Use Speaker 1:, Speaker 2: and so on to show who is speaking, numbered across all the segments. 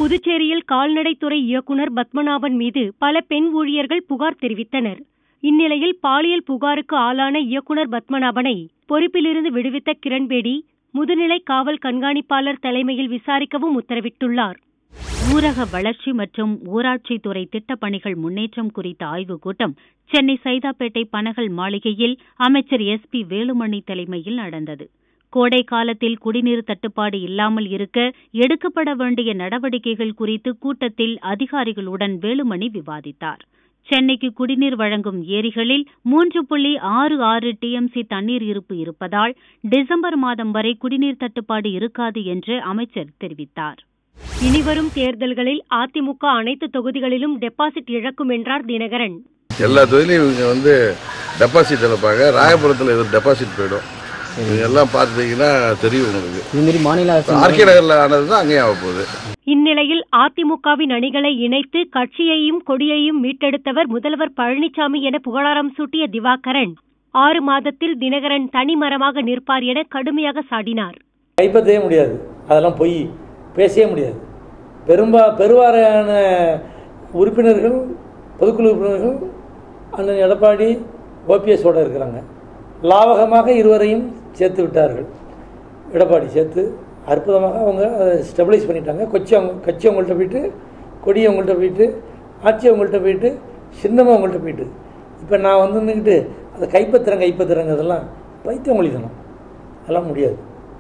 Speaker 1: புதுச்சேரியில் கால்நடைத்துறை இயக்குநர் பத்மநாபன் மீது பல பெண் ஊழியர்கள் புகார் தெரிவித்தனர் இந்நிலையில் பாலியல் புகாருக்கு ஆளான இயக்குநர் பத்மநாபனை பொறுப்பிலிருந்து விடுவித்த கிரண்பேடி முதுநிலை காவல் கண்காணிப்பாளர் தலைமையில் விசாரிக்கவும் உத்தரவிட்டுள்ளார்
Speaker 2: ஊரக வளர்ச்சி மற்றும் ஊராட்சி துறை திட்டப்பணிகள் முன்னேற்றம் குறித்த ஆய்வுக் கூட்டம் சென்னை சைதாப்பேட்டை பனகல் மாளிகையில் அமைச்சர் எஸ் பி வேலுமணி தலைமையில் நடந்தது கோடை காலத்தில் குடிநீர் தட்டுப்பாடு இல்லாமல் இருக்க எடுக்கப்பட வேண்டிய நடவடிக்கைகள் குறித்து கூட்டத்தில் அதிகாரிகளுடன் வேலுமணி விவாதித்தார் சென்னைக்கு குடிநீர் வழங்கும் ஏரிகளில் மூன்று புள்ளி ஆறு ஆறு டிஎம்சி தண்ணீர் இருப்பு இருப்பதால் டிசம்பர் மாதம் வரை குடிநீர் தட்டுப்பாடு இருக்காது என்று அமைச்சர் தெரிவித்தார்
Speaker 1: இனிவரும் தேர்தல்களில் அதிமுக அனைத்து தொகுதிகளிலும் டெபாசிட் இழக்கும் என்றார் தினகரன்
Speaker 3: எல்லா தொழிலையும் இவங்க வந்து டெபாசிட் இழப்பாங்க ராயபுரத்தில் இது டெபாசிட் போயிடும் இவங்க எல்லாம் பார்த்தீங்கன்னா தெரியும் உங்களுக்கு
Speaker 4: இதுமாரி மாநில அரசு
Speaker 3: ஆர்கே நகரில் ஆனது தான் அங்கேயும் ஆக போகுது
Speaker 1: இந்நிலையில் அதிமுகவின் அணிகளை இணைத்து கட்சியையும் கொடியையும் மீட்டெடுத்தவர் முதல்வர் பழனிசாமி என புகழாரம் சூட்டிய திவாகரன் ஆறு மாதத்தில் தினகரன் தனிமரமாக நிற்பார் என கடுமையாக சாடினார்
Speaker 5: கைப்பற்றவே முடியாது அதெல்லாம் பொய் பேசவே முடியாது பெரும்பா பெருவாரியான உறுப்பினர்கள் பொதுக்குழு உறுப்பினர்கள் அண்ணன் எடப்பாடி ஓபிஎஸோடு இருக்கிறாங்க லாவகமாக இருவரையும் சேர்த்து விட்டார்கள் எடப்பாடி சேர்த்து அற்புதமாக அவங்க அதை ஸ்டெபிளைஸ் பண்ணிட்டாங்க கொச்சி அவங்க கட்சி அவங்கள்ட்ட போயிட்டு கொடி அவங்கள்ட்ட போயிட்டு ஆட்சி அவங்கள்ட்ட போயிட்டு சின்னமாக அவங்கள்ட்ட போயிட்டு இப்போ நான் வந்து நின்றுக்கிட்டு அதை கைப்பற்றுறேன் கைப்பற்றுறேங்கிறதெல்லாம் பைத்தியம் மொழிதனம் அதெல்லாம் முடியாது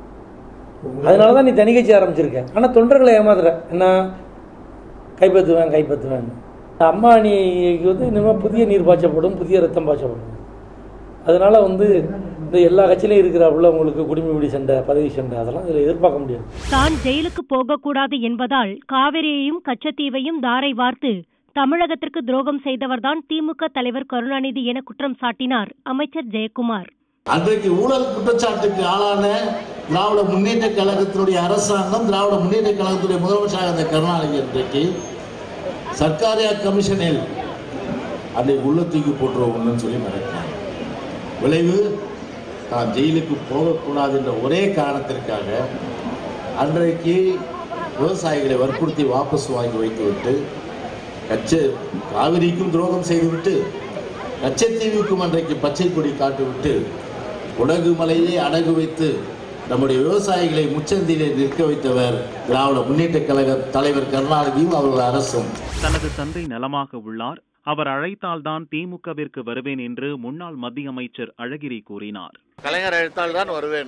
Speaker 5: அதனால தான் நீ தனி கட்சி ஆரம்பிச்சிருக்க ஆனால் தொண்டர்களை ஏமாத்துற என்ன கைப்பற்றுவேன் கைப்பற்றுவேன் அம்மா அணிக்கு வந்து இனிமேல் புதிய நீர் பாய்ச்சப்படும் புதிய ரத்தம் பாய்ச்சப்படும் அதனால வந்து இந்த எல்லா கட்சியிலையும் இருக்கிறாப்புல உங்களுக்கு குடிமைப்பிடி சண்டை பதவி சண்டை அதெல்லாம் இதில் எதிர்பார்க்க முடியாது
Speaker 1: தான் ஜெயிலுக்கு போகக்கூடாது என்பதால் காவிரியையும் கச்சத்தீவையும் தாரை வார்த்து தமிழகத்திற்கு துரோகம் செய்தவர்தான் திமுக தலைவர் கருணாநிதி என குற்றம் சாட்டினார் அமைச்சர் ஜெயக்குமார்
Speaker 6: அன்றைக்கு ஊழல் குற்றச்சாட்டுக்கு ஆளான திராவிட முன்னேற்ற கழகத்தினுடைய அரசாங்கம் திராவிட முன்னேற்ற கழகத்துடைய முதலமைச்சராக இருந்த கருணாநிதி இன்றைக்கு சர்க்காரியா கமிஷனில் அதை உள்ள தூக்கி போட்டுருவோம்னு சொல்லி மிரட்டினாங்க விளைவு தான் ஜெயிலுக்கு போகக்கூடாது என்ற ஒரே காரணத்திற்காக அன்றைக்கு விவசாயிகளை வற்புறுத்தி வாபஸ் வாங்கி வைத்துவிட்டு கச்ச காவிரிக்கும் துரோகம் செய்துவிட்டு கச்சத்தீவுக்கும் அன்றைக்கு பச்சை கொடி காட்டிவிட்டு குடகு மலையிலே அடகு வைத்து நம்முடைய விவசாயிகளை முச்சந்திலே நிற்க வைத்தவர் திராவிட முன்னேற்ற கழக தலைவர் கருணாநிதியும் அவர்கள் அரசும்
Speaker 7: தனது தந்தை நலமாக உள்ளார் அவர் அழைத்தால்தான் திமுகவிற்கு வருவேன் என்று முன்னாள் மத்திய அமைச்சர் அழகிரி கூறினார்
Speaker 8: கலைஞர் அழைத்தால் தான் வருவேன்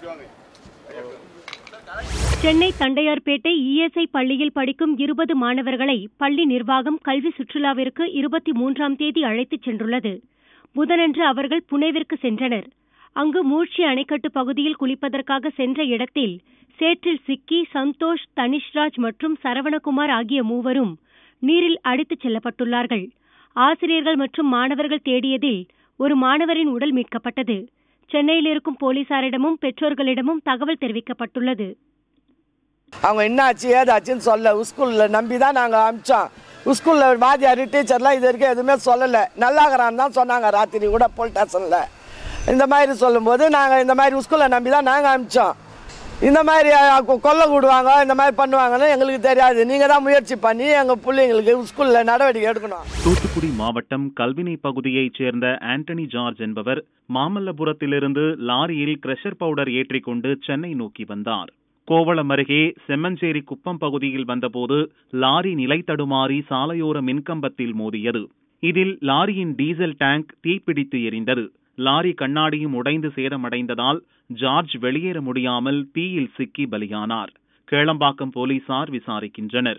Speaker 1: சென்னை தண்டையார்பேட்டை இஎஸ்ஐ பள்ளியில் படிக்கும் இருபது மாணவர்களை பள்ளி நிர்வாகம் கல்வி சுற்றுலாவிற்கு இருபத்தி மூன்றாம் தேதி அழைத்துச் சென்றுள்ளது புதனன்று அவர்கள் புனேவிற்கு சென்றனர் அங்கு மூழ்ச்சி அணைக்கட்டு பகுதியில் குளிப்பதற்காக சென்ற இடத்தில் சேற்றில் சிக்கி சந்தோஷ் தனிஷ்ராஜ் மற்றும் சரவணகுமார் ஆகிய மூவரும் நீரில் அடித்துச் செல்லப்பட்டுள்ளார்கள் ஆசிரியர்கள் மற்றும் மாணவர்கள் தேடியதில் ஒரு மாணவரின் உடல் மீட்கப்பட்டது சென்னையில் இருக்கும் போலீசாரிடமும் பெற்றோர்களிடமும் தகவல் தெரிவிக்கப்பட்டுள்ளது
Speaker 9: அவங்க என்ன ஆச்சு ஏதாச்சுன்னு சொல்ல ஸ்கூலில் நம்பி தான் நாங்கள் அமிச்சோம் ஸ்கூலில் வாத்தியார் டீச்சர்லாம் இது வரைக்கும் எதுவுமே சொல்லலை நல்லாகிறான்னு தான் சொன்னாங்க ராத்திரி கூட போலீஸ் ஸ்டேஷனில் இந்த மாதிரி சொல்லும்போது நாங்கள் இந்த மாதிரி ஸ்கூலில் நம்பி தான் நாங்கள் அமிச்சோம் இந்த மாதிரி அஹ், கொல்லை கூடுவாங்க இந்த மாதிரி பண்ணுவாங்கன்னு எங்களுக்கு தெரியாது நீங்கள் தான் முயற்சி பண்ணி எங்கள் பிள்ளைங்களுக்கு ஸ்கூலில் நடவடிக்கை எடுக்கணும்
Speaker 7: தூத்துக்குடி மாவட்டம் கல்வினை பகுதியைச் சேர்ந்த ஆண்டனி ஜார்ஜ் என்பவர் மாமல்லபுரத்திலிருந்து லாரியில் கிரஷர் பவுடர் ஏற்றிக்கொண்டு சென்னை நோக்கி வந்தார் கோவளம் அருகே செம்மஞ்சேரி குப்பம் பகுதியில் வந்தபோது லாரி நிலை தடுமாறி சாலையோர மின்கம்பத்தில் மோதியது இதில் லாரியின் டீசல் டேங்க் தீப்பிடித்து எரிந்தது லாரி கண்ணாடியும் உடைந்து சேதமடைந்ததால் ஜார்ஜ் வெளியேற முடியாமல் தீயில் சிக்கி பலியானார் கேளம்பாக்கம் போலீசார் விசாரிக்கின்றனர்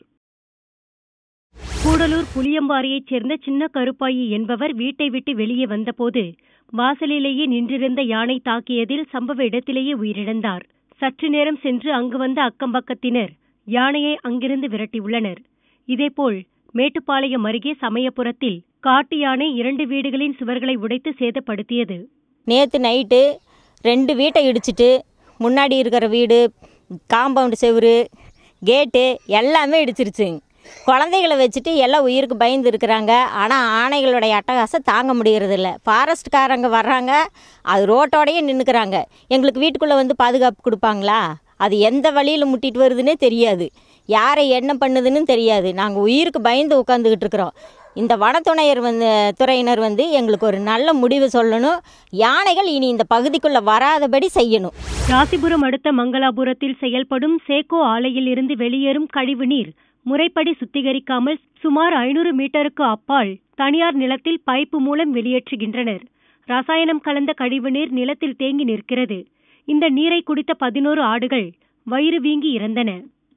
Speaker 1: கூடலூர் புளியம்பாறையைச் சேர்ந்த சின்ன கருப்பாயி என்பவர் வீட்டை விட்டு வெளியே வந்தபோது வாசலிலேயே நின்றிருந்த யானை தாக்கியதில் சம்பவ இடத்திலேயே உயிரிழந்தார் சற்று நேரம் சென்று அங்கு வந்த அக்கம்பக்கத்தினர் யானையை அங்கிருந்து விரட்டியுள்ளனர் இதேபோல் மேட்டுப்பாளையம் அருகே சமயபுரத்தில் காட்டு யானை இரண்டு வீடுகளின் சுவர்களை உடைத்து சேதப்படுத்தியது
Speaker 10: நேற்று நைட்டு ரெண்டு வீட்டை இடிச்சிட்டு முன்னாடி இருக்கிற வீடு காம்பவுண்டு செவுரு கேட்டு எல்லாமே இடிச்சிருச்சுங்க குழந்தைகளை வச்சுட்டு எல்லாம் உயிருக்கு பயந்து இருக்கிறாங்க ஆனால் ஆணைகளுடைய அட்டகாசம் தாங்க முடியறதில்ல ஃபாரஸ்ட்காரங்க வர்றாங்க அது ரோட்டோடையே நின்றுக்கிறாங்க எங்களுக்கு வீட்டுக்குள்ளே வந்து பாதுகாப்பு கொடுப்பாங்களா அது எந்த வழியில் முட்டிட்டு வருதுன்னே தெரியாது யாரை என்ன பண்ணுதுன்னு தெரியாது நாங்கள் உயிருக்கு பயந்து உட்காந்துக்கிட்டு இருக்கிறோம் இந்த வனத்துணையர் வந்து துறையினர் வந்து எங்களுக்கு ஒரு நல்ல முடிவு சொல்லணும் யானைகள் இனி இந்த பகுதிக்குள்ளே வராதபடி செய்யணும்
Speaker 1: ராசிபுரம் அடுத்த மங்களாபுரத்தில் செயல்படும் சேகோ ஆலையில் இருந்து வெளியேறும் கழிவுநீர் முறைப்படி சுத்திகரிக்காமல் சுமார் ஐநூறு மீட்டருக்கு அப்பால் தனியார் நிலத்தில் பைப்பு மூலம் வெளியேற்றுகின்றனர் ரசாயனம் கலந்த கழிவுநீர் நிலத்தில் தேங்கி நிற்கிறது இந்த நீரை குடித்த பதினோரு ஆடுகள் வயிறு வீங்கி இறந்தன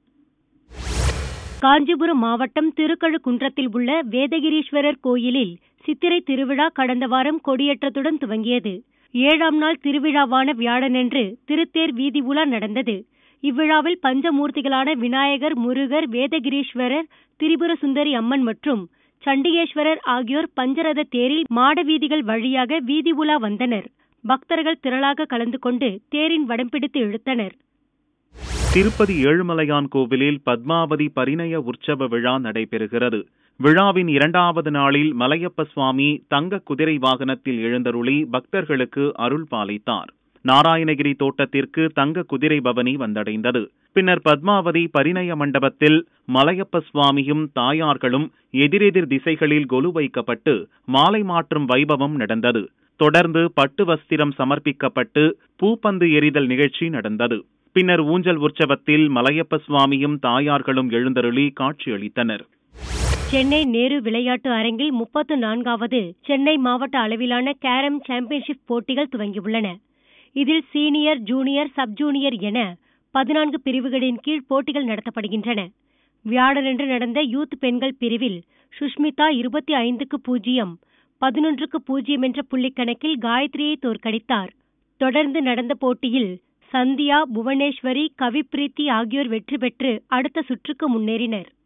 Speaker 1: காஞ்சிபுரம் மாவட்டம் திருக்கழுக்குன்றத்தில் உள்ள வேதகிரீஸ்வரர் கோயிலில் சித்திரை திருவிழா கடந்த வாரம் கொடியேற்றத்துடன் துவங்கியது ஏழாம் நாள் திருவிழாவான வியாழனன்று திருத்தேர் வீதி உலா நடந்தது இவ்விழாவில் பஞ்சமூர்த்திகளான விநாயகர் முருகர் வேதகிரீஸ்வரர் திரிபுர சுந்தரி அம்மன் மற்றும் சண்டிகேஸ்வரர் ஆகியோர் பஞ்சரத தேரில் மாட வீதிகள் வழியாக வீதி உலா வந்தனர் பக்தர்கள் திரளாக கலந்து கொண்டு தேரின் வடம்பிடித்து இழுத்தனர்
Speaker 7: திருப்பதி ஏழுமலையான் கோவிலில் பத்மாவதி பரிணய உற்சவ விழா நடைபெறுகிறது விழாவின் இரண்டாவது நாளில் மலையப்ப சுவாமி தங்க குதிரை வாகனத்தில் எழுந்தருளி பக்தர்களுக்கு அருள் பாலித்தார் நாராயணகிரி தோட்டத்திற்கு தங்க குதிரை பவனி வந்தடைந்தது பின்னர் பத்மாவதி பரிணய மண்டபத்தில் மலையப்ப சுவாமியும் தாயார்களும் எதிரெதிர் திசைகளில் கொலு வைக்கப்பட்டு மாலை மாற்றும் வைபவம் நடந்தது தொடர்ந்து பட்டு வஸ்திரம் சமர்ப்பிக்கப்பட்டு பூப்பந்து எறிதல் நிகழ்ச்சி நடந்தது பின்னர் ஊஞ்சல் உற்சவத்தில் மலையப்ப சுவாமியும் தாயார்களும் எழுந்தருளி காட்சியளித்தனர்
Speaker 1: சென்னை நேரு விளையாட்டு அரங்கில் முப்பத்து நான்காவது சென்னை மாவட்ட அளவிலான கேரம் சாம்பியன்ஷிப் போட்டிகள் துவங்கியுள்ளன இதில் சீனியர் ஜூனியர் சப் ஜூனியர் என பதினான்கு பிரிவுகளின் கீழ் போட்டிகள் நடத்தப்படுகின்றன வியாழனன்று நடந்த யூத் பெண்கள் பிரிவில் சுஷ்மிதா இருபத்தி ஐந்துக்கு பூஜ்ஜியம் பதினொன்றுக்கு பூஜ்ஜியம் என்ற புள்ளிக்கணக்கில் காயத்ரியை தோற்கடித்தார் தொடர்ந்து நடந்த போட்டியில் சந்தியா புவனேஸ்வரி கவிப்ரீத்தி ஆகியோர் வெற்றி பெற்று அடுத்த சுற்றுக்கு முன்னேறினர்